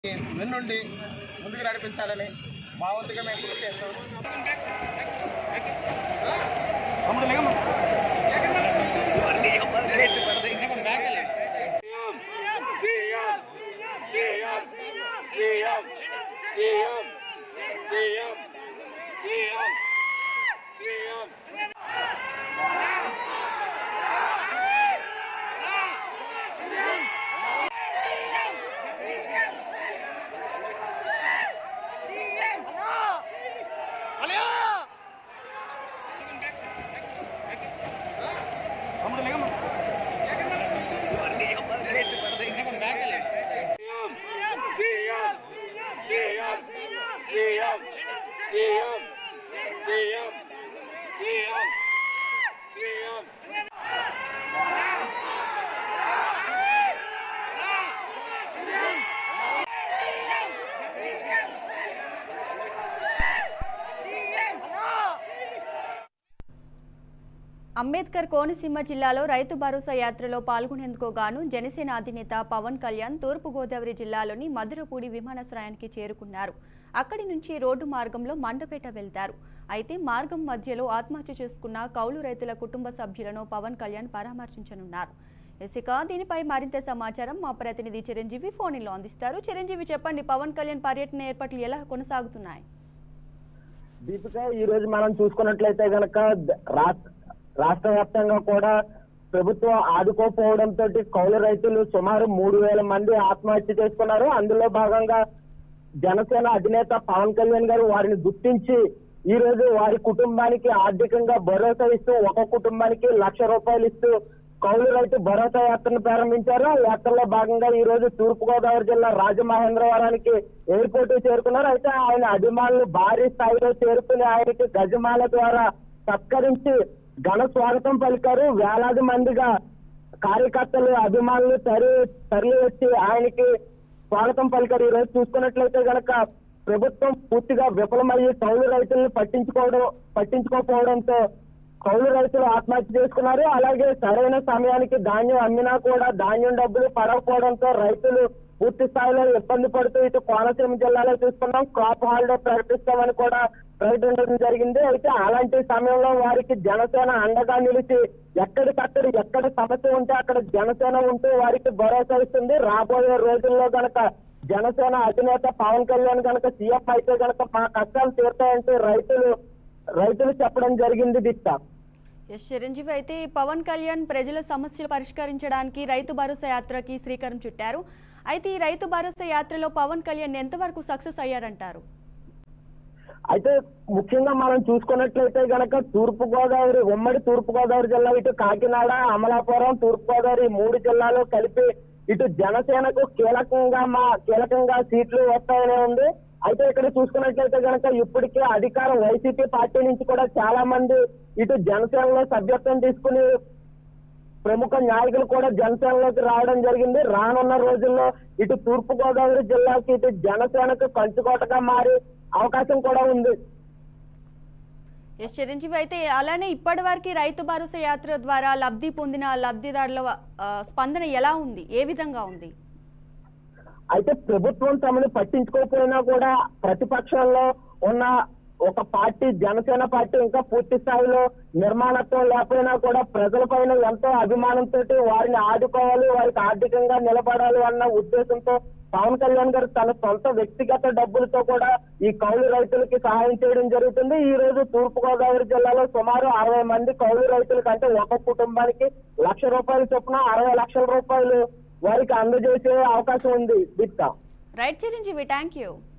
వెన్నుండి ముందుకు నడిపించాలని మా వంతుగా మేము కృషి చేస్తాం అంబేద్కర్ కోనసీమ జిల్లాలో రైతు భరోసా యాత్రలో పాల్గొనేందుకు గాను జనసేన అధినేత పవన్ కళ్యాణ్ తూర్పుగోదావరి జిల్లాలోని మధురపూడి విమానాశ్రయానికి చేరుకున్నారు అక్కడి నుంచి రోడ్డు మార్గంలో మండపేట వెళ్తారు అయితే మార్గం మధ్యలో ఆత్మహత్య చేసుకున్న కౌలు రైతుల కుటుంబ సభ్యులను పవన్ కళ్యాణ్ పరామర్శించనున్నారు ఇసుక దీనిపై మరింత సమాచారం మా ప్రతినిధి చిరంజీవి ఫోన్లో అందిస్తారు చిరంజీవి చెప్పండి పవన్ కళ్యాణ్ పర్యటన ఏర్పాట్లు ఎలా కొనసాగుతున్నాయి దీపిక ఈ రోజు మనం చూసుకున్నట్లయితే గనక ద- రాష్ట్ర రాష్ట్ర వ్యాప్తంగా కూడా ప్రభుత్వం ఆదుకోకపోవడంతో కౌలు రైతులు సుమారు మూడు వేల మంది ఆత్మహత్య చేసుకున్నారు అందులో భాగంగా జనసేన అధినేత పవన్ కళ్యాణ్ గారు వారిని గుర్తించి ఈ రోజు వారి కుటుంబానికి ఆర్థికంగా భరోసా ఇస్తూ ఒక కుటుంబానికి లక్ష రూపాయలు ఇస్తూ కౌలు రైతు భరోసా యాత్రను ప్రారంభించారు ఆ యాత్రలో భాగంగా ఈ రోజు తూర్పు గోదావరి జిల్లా రాజమహేంద్రవరానికి ఎయిర్పోర్ట్ చేరుకున్నారు అయితే ఆయన అభిమానులు భారీ స్థాయిలో చేరుకుని ఆయనకి గజమాల ద్వారా సత్కరించి ఘన స్వాగతం పలికారు వేలాది మందిగా కార్యకర్తలు అభిమానులు తరి తరలి వచ్చి ఆయనకి స్వాగతం పలికారు ఈ రోజు చూసుకున్నట్లయితే గనక ప్రభుత్వం పూర్తిగా విఫలమయ్యి కౌలు రైతులను పట్టించుకోవడం పట్టించుకోకపోవడంతో కౌలు రైతులు ఆత్మహత్య చేసుకున్నారు అలాగే సరైన సమయానికి ధాన్యం అమ్మినా కూడా ధాన్యం డబ్బులు పడకపోవడంతో రైతులు పూర్తి స్థాయిలో ఇబ్బంది పడుతూ ఇటు కోనసీమ జిల్లాలో చూసుకున్నాం క్రాప్ హాలిడే ప్రకటిస్తామని కూడా ప్రకటించడం జరిగింది అయితే అలాంటి సమయంలో వారికి జనసేన అండగా నిలిచి ఎక్కడికక్కడ ఎక్కడ సమస్య ఉంటే అక్కడ జనసేన ఉంటూ వారికి భరోసా ఇస్తుంది రాబోయే రోజుల్లో గనక జనసేన అధినేత పవన్ కళ్యాణ్ గనక సీఎం అయితే గనక మా కష్టాలు తీరుతాయంటూ రైతులు రైతులు చెప్పడం జరిగింది దిశ ఎస్ చిరంజీవి అయితే పవన్ కళ్యాణ్ ప్రజల సమస్యలు పరిష్కరించడానికి రైతు భరోసా యాత్రకి శ్రీకారం చుట్టారు అయితే ఈ రైతు భరోసా యాత్రలో పవన్ కళ్యాణ్ ఎంతవరకు సక్సెస్ అయ్యారంటారు అయితే ముఖ్యంగా మనం చూసుకున్నట్లయితే గనక తూర్పు గోదావరి ఉమ్మడి తూర్పు గోదావరి జిల్లా ఇటు కాకినాడ అమలాపురం తూర్పు గోదావరి ఈ మూడు జిల్లాలు కలిపి ఇటు జనసేనకు కీలకంగా మా కీలకంగా సీట్లు వస్తాయనే ఉంది అయితే ఇక్కడ చూసుకున్నట్లయితే గనక ఇప్పటికే అధికారం వైసీపీ పార్టీ నుంచి కూడా చాలా మంది ఇటు జనసేనలో సభ్యత్వం తీసుకుని ప్రముఖ నాయకులు కూడా జనసేనలోకి రావడం జరిగింది రానున్న రోజుల్లో ఇటు తూర్పు గోదావరి జిల్లాకి ఇటు జనసేనకు కంచుకోటగా మారి అవకాశం కూడా ఉంది ఎస్ చిరంజీవి అయితే అలానే ఇప్పటి వరకు రైతు భరోసా యాత్ర ద్వారా లబ్ధి పొందిన లబ్ధిదారుల ఆ, స్పందన ఎలా ఉంది ఏ విధంగా ఉంది అయితే ప్రభుత్వం తమను పట్టించుకోకపోయినా కూడా ప్రతిపక్షంలో ఉన్న ఒక పార్టీ జనసేన పార్టీ ఇంకా పూర్తి స్థాయిలో నిర్మాణత్వం లేకపోయినా కూడా ప్రజల పైన ఎంతో అభిమానంతో వారిని ఆదుకోవాలి వారికి ఆర్థికంగా నిలబడాలి అన్న ఉద్దేశంతో పవన్ కళ్యాణ్ గారు తన సొంత వ్యక్తిగత డబ్బులతో కూడా ఈ కౌలు రైతులకి సహాయం చేయడం జరుగుతుంది ఈ రోజు తూర్పు గోదావరి జిల్లాలో సుమారు అరవై మంది కౌలు రైతులకు అంటే ఒక కుటుంబానికి లక్ష రూపాయల చొప్పున అరవై లక్షల రూపాయలు వారికి అందజేసే అవకాశం ఉంది Deeptha right Chiranjeevi thank you